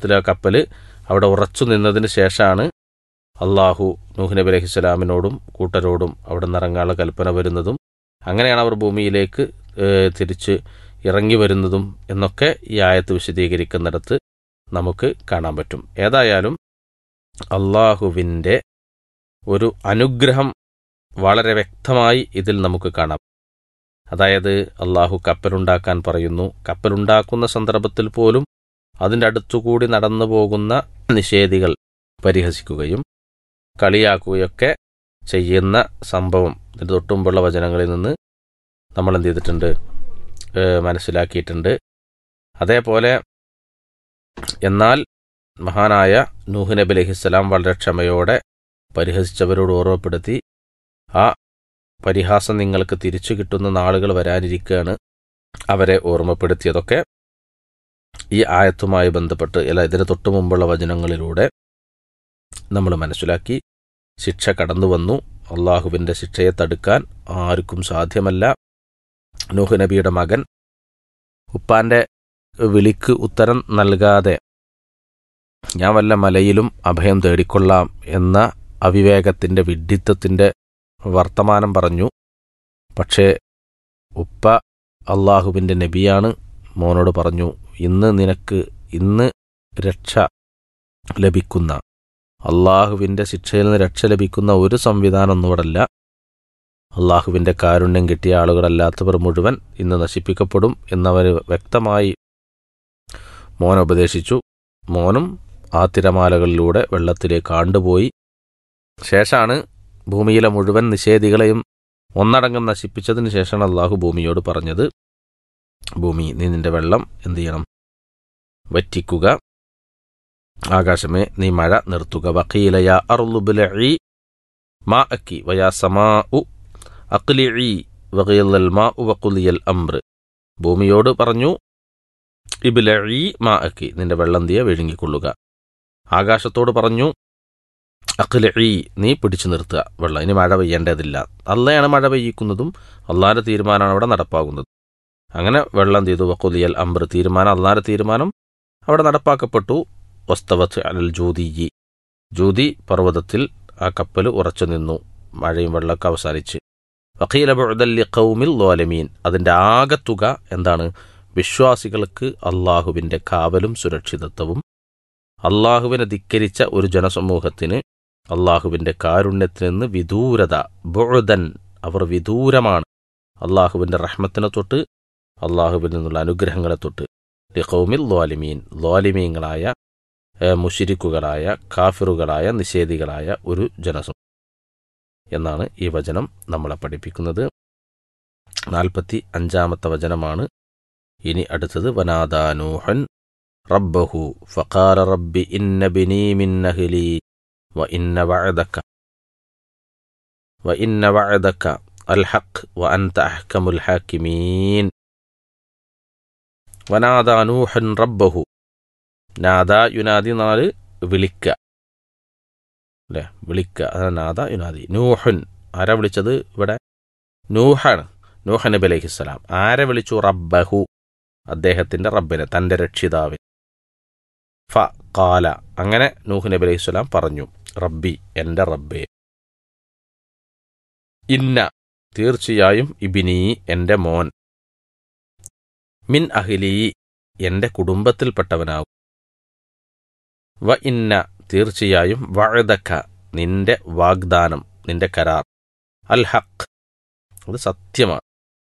ത്തിലെ കപ്പൽ അവിടെ ഉറച്ചു നിന്നതിന് ശേഷമാണ് അള്ളാഹു നൂഹ് നബി അലൈഹി സ്വലാമിനോടും കൂട്ടരോടും അവിടെ നിന്ന് ഇറങ്ങാനുള്ള കൽപ്പന വരുന്നതും അങ്ങനെയാണ് അവർ ഭൂമിയിലേക്ക് ഏഹ്, തിരിച്ച് ഇറങ്ങി വരുന്നതും എന്നൊക്കെ ഈ ആയത്ത് വിശദീകരിക്കുന്നിടത്ത് നമുക്ക് കാണാൻ പറ്റും ഏതായാലും അള്ളാഹുവിൻ്റെ ഒരു അനുഗ്രഹം വളരെ വ്യക്തമായി ഇതിൽ നമുക്ക് കാണാം അതായത് അള്ളാഹു കപ്പലുണ്ടാക്കാൻ പറയുന്നു കപ്പലുണ്ടാക്കുന്ന സന്ദർഭത്തിൽ പോലും അതിൻ്റെ അടുത്തുകൂടി നടന്നു പോകുന്ന നിഷേധികൾ പരിഹസിക്കുകയും കളിയാക്കുകയൊക്കെ ചെയ്യുന്ന സംഭവം ഇതിന് തൊട്ടുമുമ്പുള്ള വചനങ്ങളിൽ നിന്ന് നമ്മൾ എന്ത് ചെയ്തിട്ടുണ്ട് ഏഹ് മനസ്സിലാക്കിയിട്ടുണ്ട് അതേപോലെ എന്നാൽ മഹാനായ നൂഹ് നബി അലഹിസ്സലാം വളരെ ക്ഷമയോടെ പരിഹസിച്ചവരോട് ഓർമ്മപ്പെടുത്തി ആ പരിഹാസം നിങ്ങൾക്ക് തിരിച്ചു കിട്ടുന്ന നാളുകൾ വരാനിരിക്കുകയാണ് അവരെ ഓർമ്മപ്പെടുത്തിയതൊക്കെ ഈ ആയത്തുമായി ബന്ധപ്പെട്ട് അല്ല ഇതിന് തൊട്ടു മുമ്പുള്ള വചനങ്ങളിലൂടെ നമ്മൾ മനസ്സിലാക്കി ശിക്ഷ കടന്നു വന്നു അള്ളാഹുവിൻ്റെ ശിക്ഷയെ തടുക്കാൻ ആർക്കും സാധ്യമല്ല നൂഹ് നബിയുടെ മകൻ ഉപ്പാന്റെ വിളിക്ക് ഉത്തരം നൽകാതെ ഞാൻ വല്ല മലയിലും അഭയം തേടിക്കൊള്ളാം എന്ന അവിവേകത്തിന്റെ വിഡ്ഢിത്തത്തിന്റെ വർത്തമാനം പറഞ്ഞു പക്ഷേ ഉപ്പ അള്ളാഹുവിൻ്റെ നബിയാണ് മോനോട് പറഞ്ഞു ഇന്ന് നിനക്ക് ഇന്ന് രക്ഷ ലഭിക്കുന്ന അള്ളാഹുവിൻ്റെ ശിക്ഷയിൽ നിന്ന് രക്ഷ ലഭിക്കുന്ന ഒരു സംവിധാനം ഒന്നുകൂടല്ല അള്ളാഹുവിൻ്റെ കാരുണ്യം കിട്ടിയ ആളുകളല്ലാത്തവർ മുഴുവൻ ഇന്ന് നശിപ്പിക്കപ്പെടും എന്നവർ വ്യക്തമായി മോൻ ഉപദേശിച്ചു മോനും ആ തിരമാലകളിലൂടെ വെള്ളത്തിലേക്ക് ആണ്ടുപോയി ശേഷാണ് ഭൂമിയിലെ മുഴുവൻ നിഷേധികളെയും ഒന്നടങ്കം നശിപ്പിച്ചതിന് ശേഷമാണ് അള്ളാഹു ഭൂമിയോട് പറഞ്ഞത് ഭൂമി നീ നിന്റെ വെള്ളം എന്ത് ചെയ്യണം വറ്റിക്കുക ആകാശമേ നീ മഴ നിർത്തുക വക്കീലയ അറുലുബുലി മാ അക്കി വയാ സമാ ഉ അക്ലിഇ വകയൽ മാ ഉ വക്കുലിയൽ അംറ് ഭൂമിയോട് പറഞ്ഞു ഇബിലി മാ അക്കി നിന്റെ വെള്ളം തീയെ വിഴുങ്ങിക്കൊള്ളുക ആകാശത്തോട് പറഞ്ഞു അഖിലി നീ പിടിച്ചു നിർത്തുക വെള്ളം ഇനി മഴ പെയ്യേണ്ടതില്ല അള്ളയാണ് മഴ പെയ്യിക്കുന്നതും അള്ളാന്റെ തീരുമാനമാണ് അവിടെ നടപ്പാകുന്നത് അങ്ങനെ വെള്ളം ചെയ്തു വക്കുലിയൽ അംബർ തീരുമാനം അള്ളാന്റെ തീരുമാനം അവിടെ നടപ്പാക്കപ്പെട്ടു വസ്തവത്ത് അലൽ ജ്യോതിയി ജ്യോതി പർവ്വതത്തിൽ ആ കപ്പൽ ഉറച്ചു നിന്നു മഴയും വെള്ളമൊക്കെ അവസാനിച്ച് വക്കീല ബുഅദല്ലി ഖൗമിൽ ലോലമീൻ അതിൻ്റെ ആകത്തുക എന്താണ് വിശ്വാസികൾക്ക് അള്ളാഹുവിൻ്റെ കാവലും സുരക്ഷിതത്വവും അള്ളാഹുവിനെ ധിക്കരിച്ച ഒരു ജനസമൂഹത്തിന് അള്ളാഹുവിൻ്റെ കാരുണ്യത്തിൽ നിന്ന് വിദൂരത ബുഴുദൻ അവർ വിദൂരമാണ് അള്ളാഹുവിൻ്റെ റഹ്മത്തിനെ തൊട്ട് അള്ളാഹുവിൽ നിന്നുള്ള അനുഗ്രഹങ്ങളെ തൊട്ട് ലിഖൗമിൽ ലോലിമീൻ ലോലിമീങ്ങളായ മുഷിരിക്കുകളായ കാഫിറുകളായ നിഷേധികളായ ഒരു ജനസം എന്നാണ് ഈ വചനം നമ്മളെ പഠിപ്പിക്കുന്നത് നാൽപ്പത്തി അഞ്ചാമത്തെ വചനമാണ് ഇനി അടുത്തത് വനാദാനൂഹൻ ربه فقال رب إن بني من أهلي وإن وعدك وإن وعدك الحق وأنت أحكم الحاكمين ونادى نوح ربه നാദ യുനാദി നാല് വിളിക്ക അല്ലേ വിളിക്ക അതാണ് നാദ യുനാദി നൂഹുൻ ആരാ വിളിച്ചത് ഇവിടെ നൂഹാണ് നൂഹ നബി അലൈഹിസ്സലാം ആരെ വിളിച്ചു റബ്ബഹു അദ്ദേഹത്തിന്റെ റബ്ബിനെ തന്റെ രക്ഷിതാവിനെ ഫ കാല അങ്ങനെ നൂഹ് നബി അലൈഹി സ്വലാം പറഞ്ഞു റബ്ബി എൻ്റെ റബ്ബേ ഇന്ന തീർച്ചയായും ഇബിനി എൻ്റെ മോൻ മിൻ അഹിലി എൻ്റെ കുടുംബത്തിൽപ്പെട്ടവനാകും വ ഇന്ന തീർച്ചയായും വഴുതക്ക നിന്റെ വാഗ്ദാനം നിന്റെ കരാർ അൽ ഹക്ക് അത് സത്യമാണ്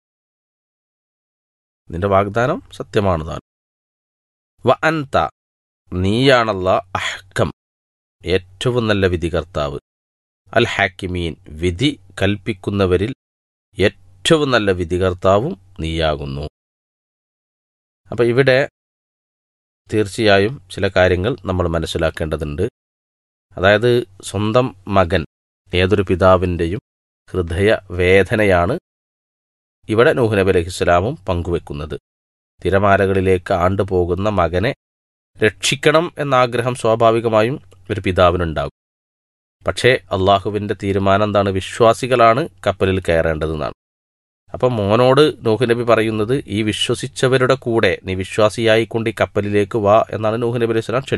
നിന്റെ വാഗ്ദാനം സത്യമാണ് താൻ വ അൻത നീയാണല്ല അഹ്കം ഏറ്റവും നല്ല വിധികർത്താവ് അൽ ഹാക്കിമീൻ വിധി കൽപ്പിക്കുന്നവരിൽ ഏറ്റവും നല്ല വിധികർത്താവും നീയാകുന്നു അപ്പം ഇവിടെ തീർച്ചയായും ചില കാര്യങ്ങൾ നമ്മൾ മനസ്സിലാക്കേണ്ടതുണ്ട് അതായത് സ്വന്തം മകൻ ഏതൊരു പിതാവിൻ്റെയും ഹൃദയ വേദനയാണ് ഇവിടെ നൂഹ് നബി അലഹിസ്സലാമും പങ്കുവെക്കുന്നത് തിരമാലകളിലേക്ക് ആണ്ടുപോകുന്ന മകനെ രക്ഷിക്കണം എന്ന ആഗ്രഹം സ്വാഭാവികമായും ഒരു പിതാവിനുണ്ടാകും പക്ഷേ അള്ളാഹുവിൻ്റെ തീരുമാനം എന്താണ് വിശ്വാസികളാണ് കപ്പലിൽ കയറേണ്ടതെന്നാണ് അപ്പം മോനോട് നൂഹ് നബി പറയുന്നത് ഈ വിശ്വസിച്ചവരുടെ കൂടെ നീ വിശ്വാസിയായിക്കൊണ്ട് ഈ കപ്പലിലേക്ക് വാ എന്നാണ് നൂഹ് നബി അലൈഹി സ്വലാം